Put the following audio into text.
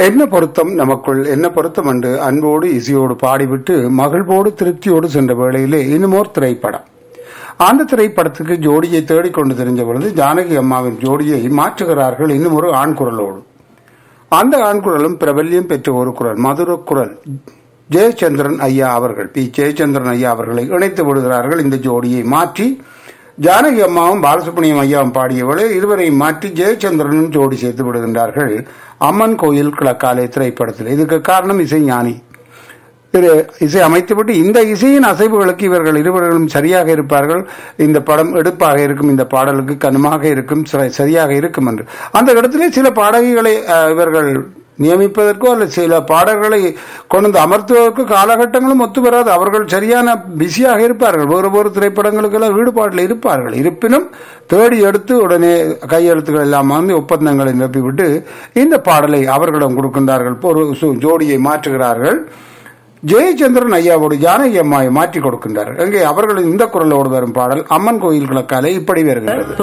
என்ன பொருத்தம் நமக்குள் என்ன பொருத்தம் என்று அன்போடு இசையோடு பாடிவிட்டு மகிழ்வோடு திருப்தியோடு சென்ற வேளையிலே இன்னுமோர் திரைப்படம் அந்த திரைப்படத்துக்கு ஜோடியை தேடிக்கொண்டு தெரிஞ்ச பொழுது ஜானகி அம்மாவின் ஜோடியை மாற்றுகிறார்கள் இன்னும் ஒரு ஆண் குரலோடு அந்த ஆண் குரலும் பிரபல்யம் பெற்ற ஒரு குரல் மதுர குரல் ஜெயச்சந்திரன் ஐயா அவர்கள் பி ஜெயச்சந்திரன் ஐயா அவர்களை இணைத்து விடுகிறார்கள் இந்த ஜோடியை மாற்றி ஜானகி அம்மாவும் பாலசுப்ரமணியம் ஐயாவும் பாடியவளை இருவரையும் மாற்றி ஜெயச்சந்திரனும் ஜோடி சேர்த்து விடுகின்றார்கள் அம்மன் கோயில் கிழக்காலே திரைப்படத்தில் இதுக்கு காரணம் இசை ஞானி திரு இசை அமைத்துவிட்டு இந்த இசையின் அசைவுகளுக்கு இவர்கள் இருவர்களும் சரியாக இருப்பார்கள் இந்த படம் எடுப்பாக இருக்கும் இந்த பாடலுக்கு கனமாக இருக்கும் சரி- சரியாக இருக்கும் என்று அந்த இடத்திலே சில பாடகிகளை அஹ், இவர்கள் நியமிப்பதற்கோ அல்லது சில பாடல்களை கொண்டு வந்து அமர்த்துவதற்கு காலகட்டங்களும் ஒத்து வராது அவர்கள் சரியான பிஸியாக இருப்பார்கள் வேறு வேறு திரைப்படங்களுக்கெல்லாம் ஈடுபாட்டில் இருப்பார்கள் இருப்பினும் தேடி எடுத்து உடனே கையெழுத்துக்கள் எல்லாம் வந்து ஒப்பந்தங்களை நிரப்பிவிட்டு இந்த பாடலை அவர்களிடம் கொடுக்கின்றார்கள் ஒரு சு- ஜோடியை மாற்றுகிறார்கள் ஜெயச்சந்திரன் ஐயாவோடு ஜானகி அம்மாவை மாற்றி கொடுக்கின்றார்கள் அங்கே அவர்களின் இந்த குரலோடு வரும் பாடல் அம்மன் கோயில் கிழக்காலே இப்படி வருகின்றது